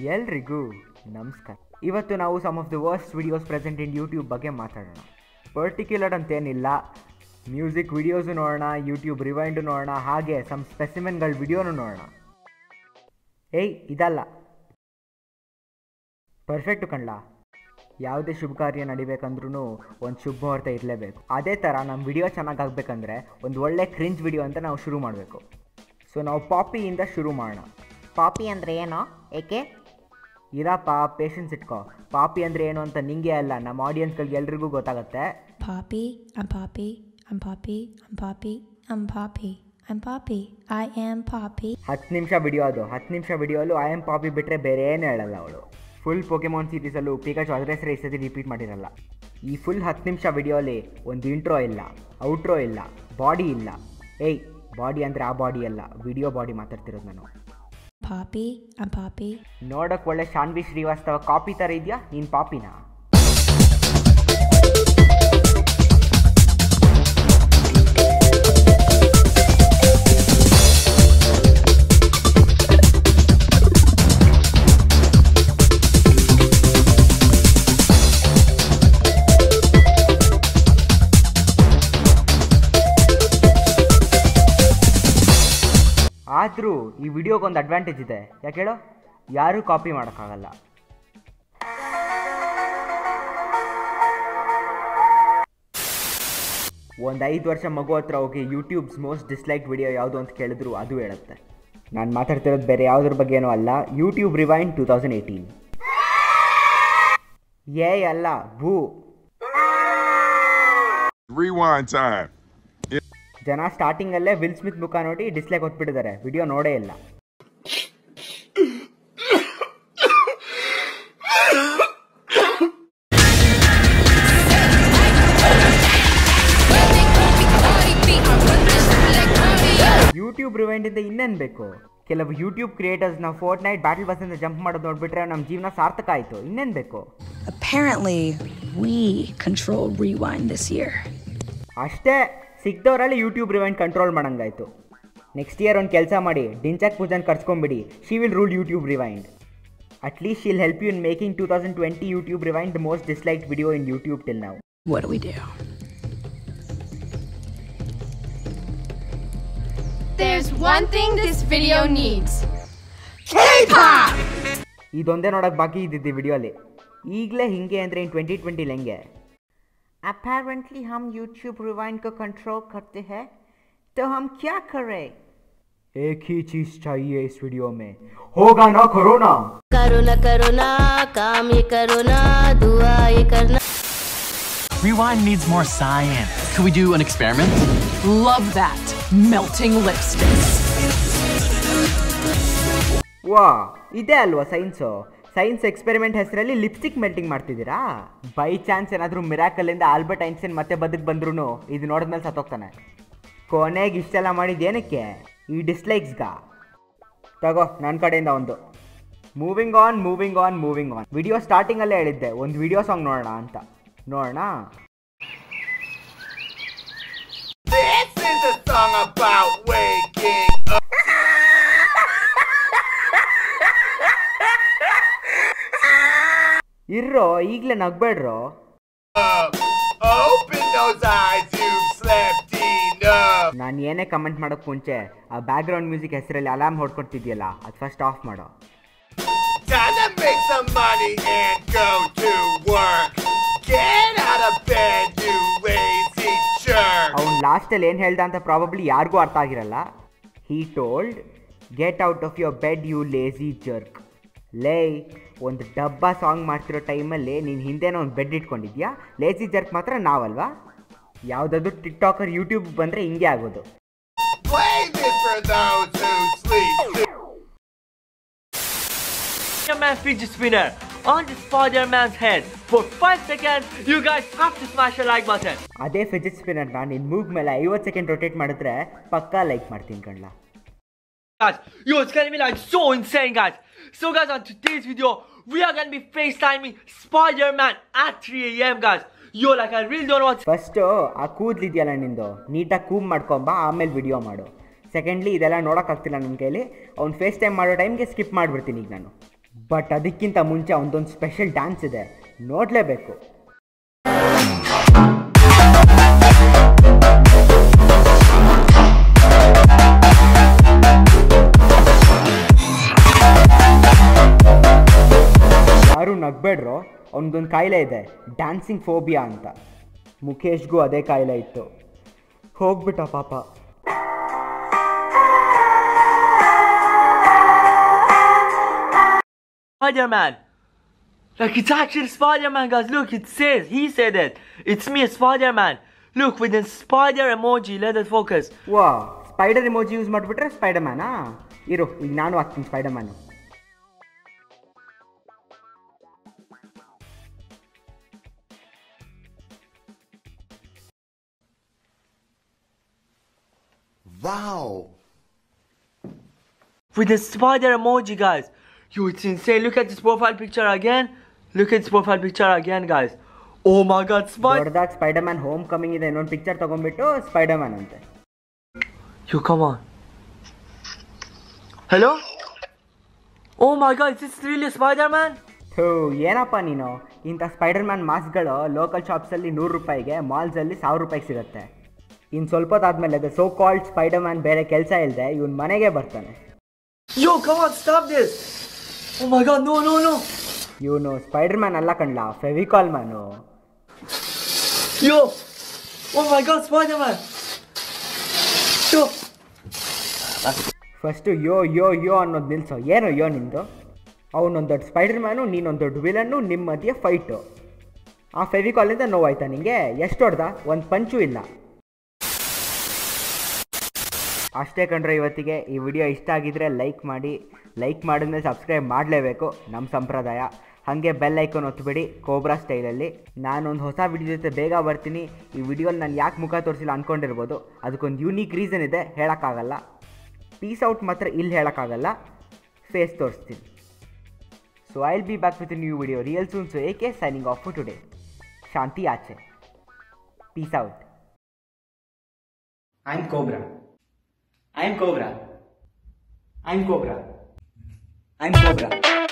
ಎಲ್ರಿಗೂ ನಮಸ್ಕಾರ ಇವತ್ತು ನಾವು some of the worst videos present in YouTube ಬಗ್ಗೆ ಮಾತಾಡೋಣ ಪರ್ಟಿಕ್ಯುಲರ್ ಅಂತೇನಿಲ್ಲ ಮ್ಯೂಸಿಕ್ ವಿಡಿಯೋಸು ನೋಡೋಣ ಯೂಟ್ಯೂಬ್ ರಿವೈಂಡು ನೋಡೋಣ ಹಾಗೆ ಸಮ್ ಸ್ಪೆಸಿಮೆನ್ಗಳ ವಿಡಿಯೋನು ನೋಡೋಣ ಏಯ್ ಇದಲ್ಲ ಪರ್ಫೆಕ್ಟು ಕಣ್ಲ ಯಾವುದೇ ಶುಭ ಕಾರ್ಯ ನಡಿಬೇಕಂದ್ರೂ ಒಂದು ಶುಭ ಮುಹೂರ್ತ ಇರಲೇಬೇಕು ಅದೇ ಥರ ನಮ್ಮ ವಿಡಿಯೋ ಚೆನ್ನಾಗಾಗಬೇಕಂದ್ರೆ ಒಂದು ಒಳ್ಳೆ ಕ್ರಿಂಜ್ ವಿಡಿಯೋ ಅಂತ ನಾವು ಶುರು ಮಾಡಬೇಕು ಸೊ ನಾವು ಪಾಪಿಯಿಂದ ಶುರು ಮಾಡೋಣ ಪಾಪಿ ಅಂದರೆ ಏನೋ ಏಕೆ ಇರಪ್ಪ ಪೇಷನ್ಸ್ ಇಟ್ಕೋ ಪಾಪಿ ಅಂದರೆ ಏನು ಅಂತ ನಿಂಗೆ ಅಲ್ಲ ನಮ್ಮ ಆಡಿಯನ್ಸ್ಗಳಿಗೆ ಎಲ್ರಿಗೂ ಗೊತ್ತಾಗುತ್ತೆ Poppy, I'm Poppy, I'm Poppy, I'm Poppy, I'm Poppy, I'm Poppy, I am Poppy. ಹತ್ತು ನಿಮಿಷ ವಿಡಿಯೋ ಅದು ಹತ್ತು ನಿಮಿಷ ವಿಡಿಯೋಲು ಐ ಎಮ್ ಪಾಪಿ ಬಿಟ್ಟರೆ ಬೇರೆ ಏನು ಹೇಳಲ್ಲ ಅವಳು ಫುಲ್ ಪೊಕೆಮಾನ್ ಸೀರೀಸಲ್ಲೂ ಪಿಕಾಚು ಅದ್ರ ಹೆಸರು ಈ ಸತಿ ರಿಪೀಟ್ ಮಾಡಿರಲ್ಲ ಈ ಫುಲ್ ಹತ್ತು ನಿಮಿಷ ವಿಡಿಯೋಲಿ ಒಂದು ಇಂಟ್ರೋ ಇಲ್ಲ ಔಟ್ರೋ ಇಲ್ಲ ಬಾಡಿ ಇಲ್ಲ ಏಯ್ ಬಾಡಿ ಅಂದರೆ ಆ ಬಾಡಿ ಅಲ್ಲ ವಿಡಿಯೋ ಬಾಡಿ ಮಾತಾಡ್ತಿರೋದು ನಾನು Poppy, I'm Poppy, ನೋಡೋಕೆ ಒಳ್ಳೆ ಶಾನ್ವಿ ಶ್ರೀವಾಸ್ತವ ಕಾಪಿ ಥರ ಇದೆಯಾ ನೀನು ಪಾಪಿನಾ ಆದರೂ ಈ ವಿಡಿಯೋಗೊಂದು ಅಡ್ವಾಂಟೇಜ್ ಇದೆ ಯಾಕೆ ಹೇಳೋ ಯಾರೂ ಕಾಪಿ ಮಾಡೋಕ್ಕಾಗಲ್ಲ ಒಂದು ಐದು ವರ್ಷ ಮಗು ಹತ್ರ ಹೋಗಿ ಯೂಟ್ಯೂಬ್ಸ್ ಮೋಸ್ಟ್ ಡಿಸ್ಲೈಕ್ ವಿಡಿಯೋ ಯಾವುದು ಅಂತ ಕೇಳಿದ್ರು ಅದು ಹೇಳುತ್ತೆ ನಾನು ಮಾತಾಡ್ತಿರೋದು ಬೇರೆ ಯಾವುದ್ರ ಬಗ್ಗೆನೂ ಅಲ್ಲ YouTube rewind two thousand eighteen ಏ ಅಲ್ಲ ಭೂ Rewind time. ಜನ ಸ್ಟಾರ್ಟಿಂಗಲ್ಲೇ ವಿಲ್ ಸ್ಮಿತ್ ಮುಖ ನೋಡಿ ಡಿಸ್ಲೈಕ್ ಹೊತ್ಬಿಟ್ಟಿದ್ದಾರೆ ವಿಡಿಯೋ ನೋಡೇ ಇಲ್ಲ ಯೂಟ್ಯೂಬ್ ರಿವೈಂಡಿಂದ ಇನ್ನೇನು ಬೇಕು ಕೆಲವು ಯೂಟ್ಯೂಬ್ ಕ್ರಿಯೇಟರ್ಸ್ನ ಫೋರ್ಟ್ ನೈಟ್ ಬ್ಯಾಟಲ್ ಬಸ್ಸಿಂದ ಜಂಪ್ ಮಾಡೋದು ನೋಡ್ಬಿಟ್ರೆ ನಮ್ಮ ಜೀವನ ಸಾರ್ಥಕ ಆಯಿತು ಇನ್ನೇನು ಬೇಕು Apparently, we control Rewind this year. ಅಷ್ಟೇ ಸಿಕ್ದವರಲ್ಲಿ ಯೂಟ್ಯೂಬ್ ರಿವೈಂಡ್ ಕಂಟ್ರೋಲ್ ಮಾಡಂಗಾಯ್ತು ನೆಕ್ಸ್ಟ್ ಇಯರ್ ಒಂದು ಕೆಲಸ ಮಾಡಿ ಡಿಂಚಕ್ ಪೂಜನ್ ಕರ್ಸ್ಕೊಂಬಿಡಿ she will rule YouTube rewind at least she'll help you in making two thousand twenty YouTube rewind the most dislike video in YouTube till ನಾವು What do we do? There's one thing this video needs. ಇದೊಂದೇ ನೋಡೋಕೆ ಬಾಕಿ ಇದ್ದಿದ್ದು ವಿಡಿಯೋಲಿ ಈಗಲೇ ಹಿಂಗೆ ಅಂದರೆ ಇನ್ twenty ಟ್ವೆಂಟಿಲಿ ಹೆಂಗೆ ಅಪ್ಯಾರೆಂಟ್ಲಿ ಹಮ್ ಯೂಟ್ಯೂब रिवाइंड को कंट्रोल करते हैं तो हम क्या करें एक ही चीज चाहिए इस वीडियो में होगा ना कोरोना करो ना करो ना काम ये करो ना दुआ ये करना Rewind needs more science. Could we do an experiment? Love that. Melting lipsticks. ವಾ ಇದೇ ಅಲ್ವಾ ಸೈನ್ಸು ಸೈನ್ಸ್ ಎಕ್ಸ್ಪೆರಿಮೆಂಟ್ ಹೆಸರಲ್ಲಿ ಲಿಪ್ಸ್ಟಿಕ್ ಮೆಲ್ಟಿಂಗ್ ಮಾಡ್ತಿದ್ದೀರಾ ಬೈ ಚಾನ್ಸ್ ಏನಾದರೂ ಮಿರಾಕಲ್ಲಿಂದ ಆಲ್ಬರ್ಟ್ ಐನ್ಸ್ಟೈನ್ ಮತ್ತೆ ಬದುಕು ಬಂದ್ರೂ ಇದು ನೋಡಿದ್ಮೇಲೆ ಸತ್ತೋಗ್ತಾನೆ ಕೊನೆಗೆ ಇಷ್ಟೆಲ್ಲ ಮಾಡಿದ್ದೇನಕ್ಕೆ ಈ ಡಿಸ್ಲೈಕ್ಸ್ಗ ತಗೋ ನನ್ನ ಕಡೆಯಿಂದ ಒಂದು moving on moving on moving on video ಸ್ಟಾರ್ಟಿಂಗಲ್ಲೇ ಹೇಳಿದ್ದೆ ಒಂದು ವಿಡಿಯೋ ಸಾಂಗ್ ನೋಡೋಣ ಅಂತ ನೋಡೋಣ This is a song about waking up. ಇರ್ರೋ ಈಗಲೇ ನಗ್ಬೇಡ್ರೋ Open those eyes, you've slept enough. ನಾನು ಏನೇ ಕಮೆಂಟ್ ಮಾಡೋಕ್ಕೆ ಮುಂಚೆ ಆ ಬ್ಯಾಕ್ಗ್ರೌಂಡ್ ಮ್ಯೂಸಿಕ್ ಹೆಸರಲ್ಲಿ ಅಲಾರ್ಮ್ ಹೊಡ್ಕೊಡ್ತಿದ್ಯಲ್ಲ ಅದು ಫಸ್ಟ್ ಆಫ್ ಮಾಡೋ Time to make some money and go to work. Get out of bed, you lazy jerk. ಅವ್ನು ಲಾಸ್ಟಲ್ಲಿ ಏನು ಹೇಳ್ದ ಅಂತ ಪ್ರಾಬಬ್ಲಿ ಯಾರಿಗೂ ಅರ್ಥ ಆಗಿರಲ್ಲ he told get out of your bed you lazy jerk ಲೇ ಒಂದು ಡಬ್ಬ ಸಾಂಗ್ ಮಾಡ್ತಿರೋ ಟೈಮಲ್ಲಿ ನೀನು ಹಿಂದೆನೋ ಒಂದು ಬೆಡ್ ಇಟ್ಕೊಂಡಿದ್ಯಾ ಲೇಸಿ ಜರ್ಕ್ ಮಾತ್ರ ನಾವಲ್ವಾ ಯಾವುದಾದ್ರೂ ಟಿಕ್ಟಾಕರ್ ಯೂಟ್ಯೂಬ್ ಬಂದರೆ ಹಿಂಗೆ ಆಗೋದು Play this for those who sleep. Spider-Man fidget spinner on the Spider-Man's head. For 5 seconds, you guys have to smash the like button. ಅದೇ ಫಿಜಿಟ್ ಸ್ಪಿನ್ನರ್ನ ನಿನ್ನ ಮೂಗ್ ಮೇಲೆ ಐವತ್ತು ಸೆಕೆಂಡ್ ರೊಟೇಟ್ ಮಾಡಿದ್ರೆ ಪಕ್ಕಾ ಲೈಕ್ ಮಾಡ್ತೀನಿ ಕಣ್ಲ Guys, yo, it's gonna be like so insane, guys. So, guys, on today's video, we are gonna be FaceTiming Spider-Man at 3 a.m., guys. Yo, like, I really don't know what first ಆ ಕೂದಲಿದೆಯಲ್ಲ ನಿಂದು ನೀಟಾಗಿ ಕೂಮ್ ಮಾಡ್ಕೊಂಬ ಆಮೇಲೆ video ಮಾಡು secondly ಇದೆಲ್ಲ ನೋಡೋಕ್ಕಾಗ್ತಿಲ್ಲ ನನ್ನ ಕೈಲಿ ಅವ್ನು ಫೇಸ್ ಟೈಮ್ ಮಾಡೋ ಟೈಮ್ಗೆ ಸ್ಕಿಪ್ ಮಾಡಿಬಿಡ್ತೀನಿ ಈಗ ನಾನು ಬಟ್ ಅದಕ್ಕಿಂತ ಮುಂಚೆ ಅವನದೊಂದು ಸ್ಪೆಷಲ್ ಡ್ಯಾನ್ಸ್ ಇದೆ ನೋಡಲೇಬೇಕು ಯಾರು ನಗ್ಬೇಡ್ರೋ ಅವನದೊಂದು ಕಾಯಿಲೆ ಇದೆ ಡ್ಯಾನ್ಸಿಂಗ್ ಫೋಬಿಯಾ ಅಂತ ಮುಖೇಶ್ಗೂ ಅದೇ ಕಾಯಿಲೆ ಇತ್ತು ಹೋಗ್ಬಿಟ್ಟ ಪಾಪ Spider-Man. Like it's actually Spider-Man, guys. Look, it says he said it. It's me, Spider-Man. Look with the spider emoji. Let it focus. ವಾ ಸ್ಪೈಡರ್ ಇಮೋಜಿ ಯೂಸ್ ಮಾಡಿಬಿಟ್ರೆ ಸ್ಪೈಡರ್ ಮ್ಯಾನಾ ಇರು ಈಗ ನಾನು ಹಾಕ್ತೀನಿ Spider Man Wow. With the spider emoji, guys. Yo, it's insane. Look at this profile picture again. Look at this profile picture again, guys. Oh my God, Spider. ದೊಡ್ಡದಾಗಿ Spider Man Homecoming ಇದೆ ಇನ್ನೊಂದು picture ತಗೊಂಡ್ಬಿಟ್ಟು Spider Man ಅಂತೆ Yo, come on. Hello? Oh my God, is this really Spider-Man? ಥೂ ಏನಪ್ಪ ನೀನು ಇಂಥ Spider Man ಮಾಸ್ಕ್ಗಳು ಲೋಕಲ್ ಶಾಪ್ಸಲ್ಲಿ ನೂರು ರೂಪಾಯಿಗೆ ಮಾಲ್ಸಲ್ಲಿ ಸಾವಿರ ರೂಪಾಯಿಗೆ ಸಿಗುತ್ತೆ ಇನ್ನು ಸ್ವಲ್ಪ ಹೊತ್ತಾದ್ಮೇಲೆ ಅದು ಸೋ ಕಾಲ್ಡ್ ಸ್ಪೈಡರ್ ಮ್ಯಾನ್ ಬೇರೆ ಕೆಲಸ ಇಲ್ಲದೆ ಇವನ್ ಮನೆಗೆ ಬರ್ತಾನೆ Yo, come on, stop this. Oh my God, no, no, no. ಇವನು ಸ್ಪೈಡರ್ ಮ್ಯಾನ್ ಅಲ್ಲ ಕಣ್ಲ Fevicol man Yo. Oh my God, Spider-Man. Yo. First yo yo yo ಅನ್ನೋದು ನಿಲ್ಸೋ ಏನು ಯೋ ನಿಂದು ಅವನೊಂದು ದೊಡ್ಡ ಸ್ಪೈಡರ್ ಮ್ಯಾನು ನೀನೊಂದು ದೊಡ್ಡ ವಿಲನ್ನು ನಿಮ್ಮ ಮಧ್ಯೆ ಫೈಟು ಆ ಫೆವಿಕಾಲಿಂದ ನೋವಾಯ್ತಾ ನಿಂಗೆ ಎಷ್ಟು ಹೊಡ್ದ ಒಂದು ಪಂಚು ಇಲ್ಲ ಅಷ್ಟೇ ಕಂಡ್ರೆ ಇವತ್ತಿಗೆ ಈ ವಿಡಿಯೋ ಇಷ್ಟ ಆಗಿದ್ರೆ ಲೈಕ್ ಮಾಡಿ ಲೈಕ್ ಮಾಡಿದ್ಮೇಲೆ ಸಬ್ಸ್ಕ್ರೈಬ್ ಮಾಡಲೇಬೇಕು ನಮ್ಮ ಸಂಪ್ರದಾಯ ಹಾಗೆ ಬೆಲ್ ಐಕಾನ್ ಒತ್ತುಬಿಡಿ ಕೋಬ್ರಾ ಸ್ಟೈಲಲ್ಲಿ ನಾನೊಂದು ಹೊಸ ವಿಡಿಯೋ ಜೊತೆ ಬೇಗ ಬರ್ತೀನಿ ಈ ವಿಡಿಯೋಲಿ ನಾನು ಯಾಕೆ ಮುಖ ತೋರಿಸಿಲ್ಲ ಅಂದ್ಕೊಂಡಿರ್ಬೋದು ಅದಕ್ಕೊಂದು ಯೂನಿಕ್ ರೀಸನ್ ಇದೆ ಹೇಳೋಕ್ಕಾಗಲ್ಲ ಪೀಸ್ ಔಟ್ ಮಾತ್ರ ಇಲ್ಲಿ ಹೇಳೋಕ್ಕಾಗಲ್ಲ ಫೇಸ್ ತೋರಿಸ್ತೀನಿ so I will be back with new video real soon so ಏಕೆ ಸೈನಿಂಗ್ ಆಫ್ ಫಾರ್ ಟುಡೇ ಶಾಂತಿ ಆಚೆ peace out I am Cobra I am Cobra I am Cobra I am cobra